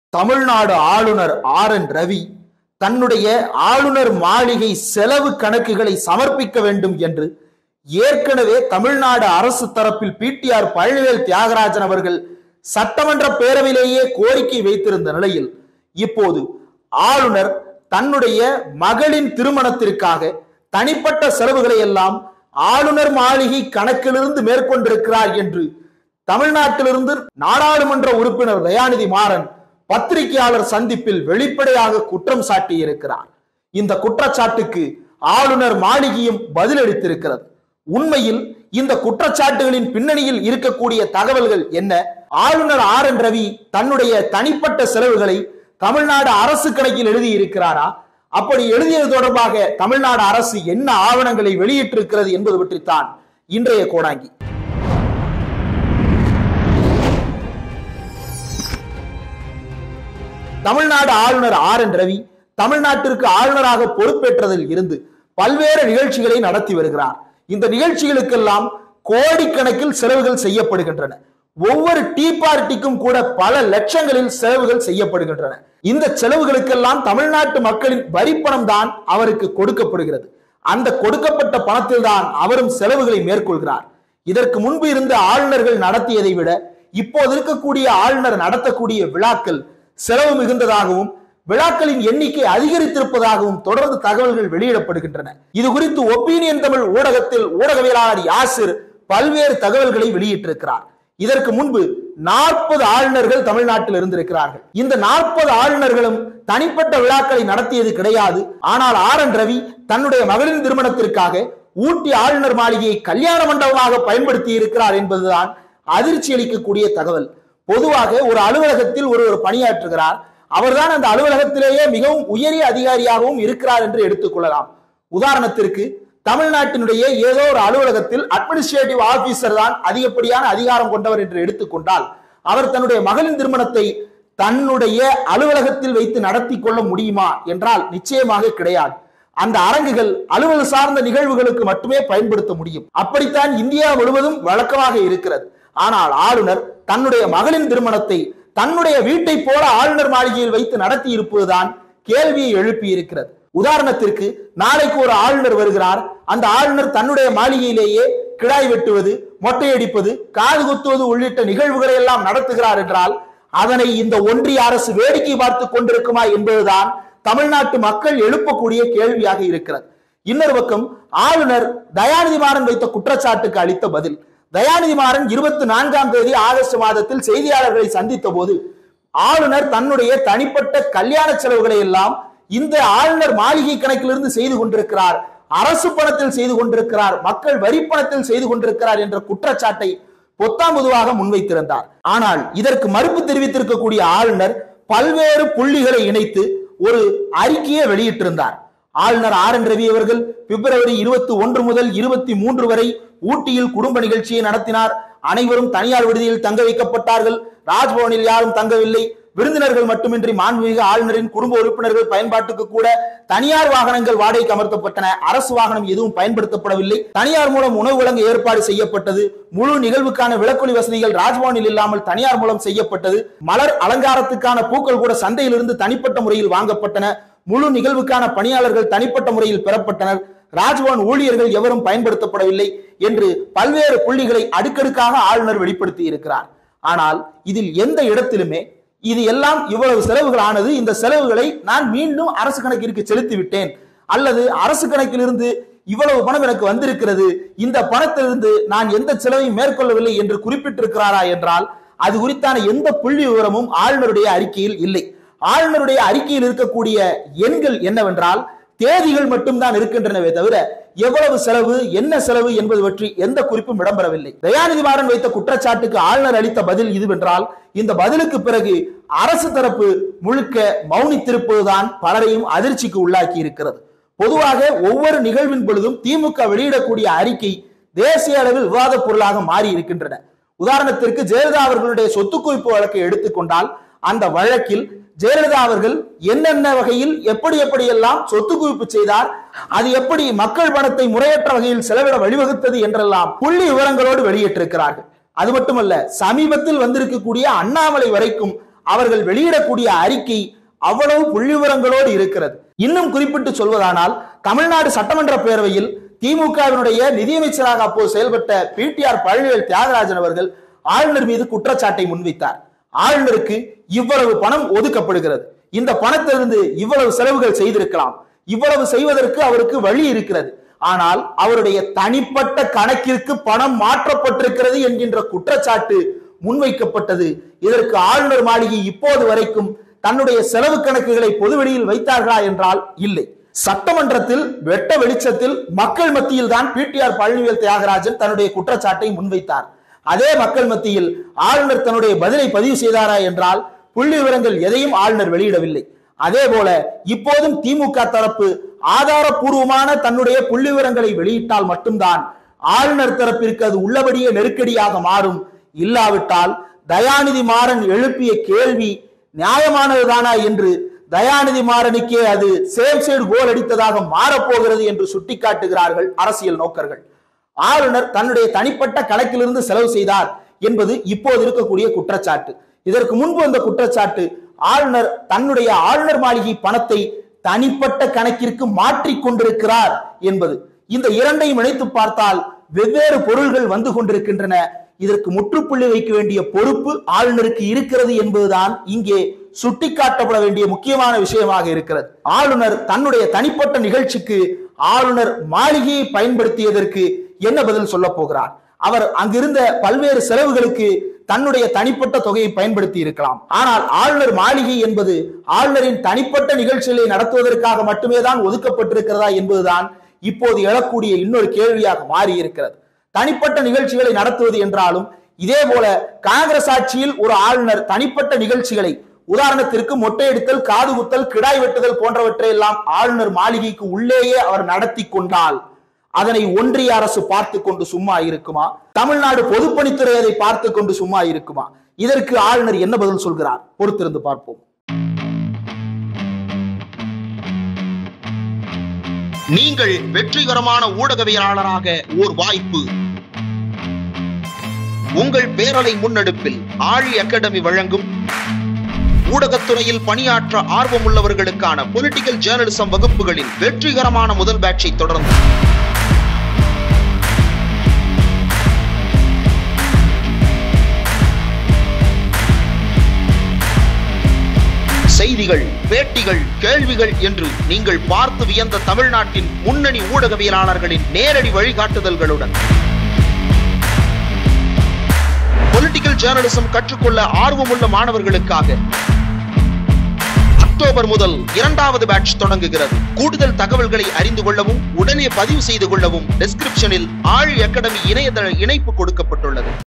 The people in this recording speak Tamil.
தமிழ்நாடு ஆளுநர் ஆர் என் ரவி தன்னுடைய ஆளுநர் மாளிகை செலவு கணக்குகளை சமர்ப்பிக்க வேண்டும் என்று ஏற்கனவே தமிழ்நாடு அரசு தரப்பில் பிடிஆர் பழனிவேல் தியாகராஜன் அவர்கள் சட்டமன்ற பேரவையிலேயே கோரிக்கை வைத்திருந்த நிலையில் இப்போது ஆளுநர் தன்னுடைய மகளின் திருமணத்திற்காக தனிப்பட்ட செலவுகளை எல்லாம் ஆளுநர் மாளிகை கணக்கிலிருந்து மேற்கொண்டிருக்கிறார் என்று தமிழ்நாட்டிலிருந்து நாடாளுமன்ற உறுப்பினர் தயாநிதி மாறன் பத்திரிகையாளர் சந்திப்பில் வெளிப்படையாக குற்றம் சாட்டியிருக்கிறார் இந்த குற்றச்சாட்டுக்கு ஆளுநர் மாளிகையும் பதிலளித்திருக்கிறது உண்மையில் இந்த குற்றச்சாட்டுகளின் பின்னணியில் இருக்கக்கூடிய தகவல்கள் என்ன ஆளுநர் ஆர் என் ரவி தன்னுடைய தனிப்பட்ட செலவுகளை தமிழ்நாடு அரசு கணக்கில் எழுதி இருக்கிறாரா அப்படி எழுதியது தொடர்பாக தமிழ்நாடு அரசு என்ன ஆவணங்களை வெளியிட்டிருக்கிறது என்பது பற்றித்தான் இன்றைய கோடாங்கி தமிழ்நாடு ஆளுநர் ஆர் என் ரவி தமிழ்நாட்டிற்கு ஆளுநராக பொறுப்பேற்றதில் இருந்து பல்வேறு நிகழ்ச்சிகளை நடத்தி வருகிறார் இந்த நிகழ்ச்சிகளுக்கெல்லாம் கோடிக்கணக்கில் செலவுகள் செய்யப்படுகின்றன ஒவ்வொரு டீ பார்ட்டிக்கும் கூட பல லட்சங்களில் செலவுகள் செய்யப்படுகின்றன இந்த செலவுகளுக்கெல்லாம் தமிழ்நாட்டு மக்களின் வரிப்பணம் தான் அவருக்கு கொடுக்கப்படுகிறது அந்த கொடுக்கப்பட்ட பணத்தில் தான் அவரும் செலவுகளை மேற்கொள்கிறார் இதற்கு முன்பு இருந்த ஆளுநர்கள் நடத்தியதை விட இப்போது இருக்கக்கூடிய ஆளுநர் நடத்தக்கூடிய விழாக்கள் செலவு மிகுந்ததாகவும் விழாக்களின் எண்ணிக்கை அதிகரித்திருப்பதாகவும் தொடர்ந்து தகவல்கள் வெளியிடப்படுகின்றன இது குறித்து ஒப்பீனியன் தமிழ் ஊடகத்தில் ஊடகவியலாளர் யாசிர் பல்வேறு தகவல்களை வெளியிட்டிருக்கிறார் இதற்கு முன்பு நாற்பது ஆளுநர்கள் தமிழ்நாட்டில் இருந்திருக்கிறார்கள் இந்த நாற்பது ஆளுநர்களும் தனிப்பட்ட விழாக்களை நடத்தியது கிடையாது ஆனால் ஆர் என் ரவி தன்னுடைய மகளின் திருமணத்திற்காக ஊட்டி ஆளுநர் மாளிகையை கல்யாண மண்டபமாக பயன்படுத்தி இருக்கிறார் என்பதுதான் அதிர்ச்சி அளிக்கக்கூடிய தகவல் பொதுவாக ஒரு அலுவலகத்தில் ஒருவர் பணியாற்றுகிறார் அவர்தான் அந்த அலுவலகத்திலேயே மிகவும் உயரிய அதிகாரியாகவும் இருக்கிறார் என்று எடுத்துக்கொள்ளலாம் உதாரணத்திற்கு தமிழ்நாட்டினுடைய ஏதோ ஒரு அலுவலகத்தில் அட்மினிஸ்ட்ரேட்டிவ் ஆபீசர் தான் அதிகப்படியான அதிகாரம் கொண்டவர் என்று எடுத்துக்கொண்டால் அவர் தன்னுடைய மகளின் திருமணத்தை தன்னுடைய அலுவலகத்தில் வைத்து நடத்தி கொள்ள முடியுமா என்றால் நிச்சயமாக கிடையாது அந்த அரங்குகள் அலுவல் சார்ந்த நிகழ்வுகளுக்கு மட்டுமே பயன்படுத்த முடியும் அப்படித்தான் இந்தியா முழுவதும் வழக்கமாக இருக்கிறது ஆனால் ஆளுநர் தன்னுடைய மகளின் திருமணத்தை தன்னுடைய வீட்டை போல ஆளுநர் மாளிகையில் வைத்து நடத்தி இருப்பதுதான் கேள்வியை எழுப்பி இருக்கிறது உதாரணத்திற்கு நாளைக்கு ஒரு ஆளுநர் வருகிறார் அந்த ஆளுநர் தன்னுடைய மாளிகையிலேயே கிடாய் வெட்டுவது மொட்டையடிப்பது காது குத்துவது உள்ளிட்ட நிகழ்வுகளை எல்லாம் நடத்துகிறார் என்றால் அதனை இந்த ஒன்றிய அரசு வேடிக்கை பார்த்து கொண்டிருக்குமா என்பதுதான் தமிழ்நாட்டு மக்கள் எழுப்பக்கூடிய கேள்வியாக இருக்கிறது இன்னொரு பக்கம் ஆளுநர் தயாநிதி மாறன் வைத்த குற்றச்சாட்டுக்கு அளித்த பதில் தயாநிதி மாறன் இருபத்தி நான்காம் தேதி ஆகஸ்ட் மாதத்தில் செய்தியாளர்களை சந்தித்த போது ஆளுநர் தன்னுடைய தனிப்பட்ட கல்யாண செலவுகளை எல்லாம் இந்த ஆளுநர் மாளிகை கணக்கிலிருந்து செய்து கொண்டிருக்கிறார் அரசு பணத்தில் செய்து கொண்டிருக்கிறார் மக்கள் வரி பணத்தில் செய்து கொண்டிருக்கிறார் என்ற குற்றச்சாட்டை பொத்தாம் பொதுவாக முன்வைத்திருந்தார் ஆனால் இதற்கு மறுப்பு தெரிவித்திருக்கக்கூடிய ஆளுநர் பல்வேறு புள்ளிகளை இணைத்து ஒரு அறிக்கையை வெளியிட்டிருந்தார் ஆளுநர் ஆர் என் ரவி அவர்கள் பிப்ரவரி இருபத்தி ஒன்று முதல் இருபத்தி மூன்று வரை ஊட்டியில் குடும்ப நிகழ்ச்சியை நடத்தினார் அனைவரும் தனியார் விடுதியில் தங்க வைக்கப்பட்டார்கள் ராஜ்பவனில் யாரும் தங்கவில்லை விருந்தினர்கள் மட்டுமின்றி மாண்புமிகு ஆளுநரின் குடும்ப உறுப்பினர்கள் பயன்பாட்டுக்கு கூட தனியார் வாகனங்கள் வாடகைக்கு அமர்த்தப்பட்டன அரசு வாகனம் எதுவும் பயன்படுத்தப்படவில்லை தனியார் மூலம் உணவு வழங்க ஏற்பாடு செய்யப்பட்டது முழு நிகழ்வுக்கான விளக்கொலி வசதிகள் ராஜ்பவனில் இல்லாமல் தனியார் மூலம் செய்யப்பட்டது மலர் அலங்காரத்துக்கான பூக்கள் கூட சந்தையிலிருந்து தனிப்பட்ட முறையில் வாங்கப்பட்டன முழு நிகழ்வுக்கான பணியாளர்கள் தனிப்பட்ட முறையில் பெறப்பட்டனர் ராஜ்பவன் ஊழியர்கள் எவரும் பயன்படுத்தப்படவில்லை என்று பல்வேறு புள்ளிகளை அடுக்கடுக்காக ஆளுநர் வெளிப்படுத்தி இருக்கிறார் ஆனால் இதில் எந்த இடத்திலுமே இது எல்லாம் இவ்வளவு செலவுகள் ஆனது இந்த செலவுகளை நான் மீண்டும் அரசு கணக்கிற்கு செலுத்தி விட்டேன் அல்லது அரசு கணக்கிலிருந்து இவ்வளவு பணம் எனக்கு வந்திருக்கிறது இந்த பணத்திலிருந்து நான் எந்த செலவையும் மேற்கொள்ளவில்லை என்று குறிப்பிட்டிருக்கிறாரா என்றால் அது குறித்தான எந்த புள்ளி விவரமும் ஆளுநருடைய அறிக்கையில் இல்லை ஆளுநருடைய அறிக்கையில் இருக்கக்கூடிய எண்கள் என்னவென்றால் தேதிகள் மட்டும்தான் இருக்கின்றனவே தவிர எவ்வளவு செலவு என்ன செலவு என்பது பற்றி எந்த குறிப்பும் இடம்பெறவில்லை தயாநிதி மாறன் வைத்த குற்றச்சாட்டுக்கு ஆளுநர் அளித்த பதில் இதுவென்றால் இந்த பதிலுக்கு பிறகு அரசு தரப்பு முழுக்க மௌனித்திருப்பதுதான் பலரையும் அதிர்ச்சிக்கு உள்ளாக்கி இருக்கிறது பொதுவாக ஒவ்வொரு நிகழ்வின் பொழுதும் திமுக வெளியிடக்கூடிய அறிக்கை தேசிய அளவில் விவாத பொருளாக மாறி இருக்கின்றன உதாரணத்திற்கு ஜெயலலிதா அவர்களுடைய சொத்து குவிப்பு வழக்கை எடுத்துக்கொண்டால் அந்த வழக்கில் ஜெயலலிதா அவர்கள் என்னென்ன வகையில் எப்படி எப்படி எல்லாம் சொத்து குவிப்பு செய்தார் அது எப்படி மக்கள் பணத்தை முறையற்ற வகையில் செலவிட வழிவகுத்தது என்றெல்லாம் புள்ளி விவரங்களோடு வெளியிட்டிருக்கிறார்கள் அது மட்டுமல்ல சமீபத்தில் வந்திருக்கக்கூடிய அண்ணாமலை வரைக்கும் அவர்கள் வெளியிடக்கூடிய அறிக்கை அவ்வளவு புள்ளிவிவரங்களோடு இருக்கிறது இன்னும் குறிப்பிட்டு சொல்வதானால் தமிழ்நாடு சட்டமன்ற பேரவையில் திமுகவினுடைய நிதியமைச்சராக அப்போது செயல்பட்ட பிடிஆர் பழனிவேல் தியாகராஜன் அவர்கள் ஆளுநர் மீது குற்றச்சாட்டை முன்வைத்தார் ஆளுநருக்கு இவ்வளவு பணம் ஒதுக்கப்படுகிறது இந்த பணத்திலிருந்து இவ்வளவு செலவுகள் செய்திருக்கலாம் இவ்வளவு செய்வதற்கு அவருக்கு வழி இருக்கிறது ஆனால் அவருடைய தனிப்பட்ட கணக்கிற்கு பணம் மாற்றப்பட்டிருக்கிறது என்கின்ற குற்றச்சாட்டு முன்வைக்கப்பட்டது இதற்கு ஆளுநர் மாளிகை இப்போது வரைக்கும் தன்னுடைய செலவு கணக்குகளை பொதுவெளியில் வைத்தார்களா என்றால் இல்லை சட்டமன்றத்தில் வெட்ட வெளிச்சத்தில் மக்கள் மத்தியில் தான் பிடிஆர் பழனிவேல் தியாகராஜன் தன்னுடைய குற்றச்சாட்டை முன்வைத்தார் அதே மக்கள் மத்தியில் ஆளுநர் தன்னுடைய பதிலை பதிவு செய்தாரா என்றால் புள்ளி விவரங்கள் எதையும் ஆளுநர் வெளியிடவில்லை அதே போல இப்போதும் திமுக தரப்பு ஆதாரபூர்வமான தன்னுடைய புள்ளி விவரங்களை வெளியிட்டால் மட்டும்தான் ஆளுநர் தரப்பிற்கு அது உள்ளபடியே நெருக்கடியாக மாறும் இல்லாவிட்டால் தயாநிதி மாறன் எழுப்பிய கேள்வி நியாயமானதுதானா என்று தயாநிதி மாறனுக்கே அது சேம் சைடு கோல் அடித்ததாக மாறப்போகிறது என்று சுட்டிக்காட்டுகிறார்கள் அரசியல் நோக்கர்கள் ஆளுநர் தன்னுடைய தனிப்பட்ட கணக்கிலிருந்து செலவு செய்தார் என்பது இப்போது இருக்கக்கூடிய குற்றச்சாட்டு இதற்கு முன்பு வந்த குற்றச்சாட்டு ஆளுநர் தன்னுடைய ஆளுநர் மாளிகை பணத்தை தனிப்பட்ட கணக்கிற்கு மாற்றிக் கொண்டிருக்கிறார் என்பது இந்த இரண்டையும் இணைத்து பார்த்தால் வெவ்வேறு பொருள்கள் வந்து கொண்டிருக்கின்றன இதற்கு முற்றுப்புள்ளி வைக்க வேண்டிய பொறுப்பு ஆளுநருக்கு இருக்கிறது என்பதுதான் இங்கே சுட்டிக்காட்டப்பட வேண்டிய முக்கியமான விஷயமாக இருக்கிறது ஆளுநர் தன்னுடைய தனிப்பட்ட நிகழ்ச்சிக்கு ஆளுநர் மாளிகையை பயன்படுத்தியதற்கு என்ன பதில் சொல்ல போகிறார் அவர் அங்கிருந்த பல்வேறு செலவுகளுக்கு தன்னுடைய தனிப்பட்ட தொகையை பயன்படுத்தி இருக்கலாம் ஆனால் ஆளுநர் மாளிகை என்பது ஆளுநரின் தனிப்பட்ட நிகழ்ச்சிகளை நடத்துவதற்காக மட்டுமே தான் ஒதுக்கப்பட்டிருக்கிறதா என்பதுதான் இப்போது எழக்கூடிய இன்னொரு கேள்வியாக மாறி இருக்கிறது தனிப்பட்ட நிகழ்ச்சிகளை நடத்துவது என்றாலும் இதே போல காங்கிரஸ் ஆட்சியில் ஒரு ஆளுநர் தனிப்பட்ட நிகழ்ச்சிகளை உதாரணத்திற்கு மொட்டையடித்தல் காது குத்தல் கிடாய் வெட்டுதல் போன்றவற்றை எல்லாம் ஆளுநர் மாளிகைக்கு உள்ளேயே அவர் நடத்தி கொண்டால் அதனை ஒன்றிய அரசு பார்த்து கொண்டு சும்மா இருக்குமா தமிழ்நாடு பொதுப்பணித்துறை அதை பார்த்து கொண்டு சும்மா இருக்குமா இதற்கு ஆளுநர் என்ன பதில் சொல்கிறார் பொறுத்திருந்து பார்ப்போம் நீங்கள் வெற்றிகரமான ஊடகவியலாளராக ஓர் வாய்ப்பு உங்கள் பேரலை முன்னெடுப்பில் ஆழி அகாடமி வழங்கும் ஊடகத்துறையில் பணியாற்ற ஆர்வமுள்ளவர்களுக்கான பொலிட்டிக்கல் ஜேர்னலிசம் வகுப்புகளின் வெற்றிகரமான முதல் பேட்சை தொடர்ந்து செய்திகள் பேட்டிகள் கேள்விகள் என்று நீங்கள் பார்த்து வியந்த தமிழ்நாட்டின் முன்னணி ஊடகவியலாளர்களின் நேரடி வழிகாட்டுதல்களுடன் பொலிட்டிக்கல் ஜேர்னலிசம் கற்றுக்கொள்ள ஆர்வமுள்ள மாணவர்களுக்காக அக்டோபர் முதல் இரண்டாவது பேட்ச் தொடங்குகிறது கூடுதல் தகவல்களை அறிந்து கொள்ளவும் உடனே பதிவு செய்து கொள்ளவும் டிஸ்கிரிப்ஷனில் ஆழி அகாடமி இணையதள இணைப்பு கொடுக்கப்பட்டுள்ளது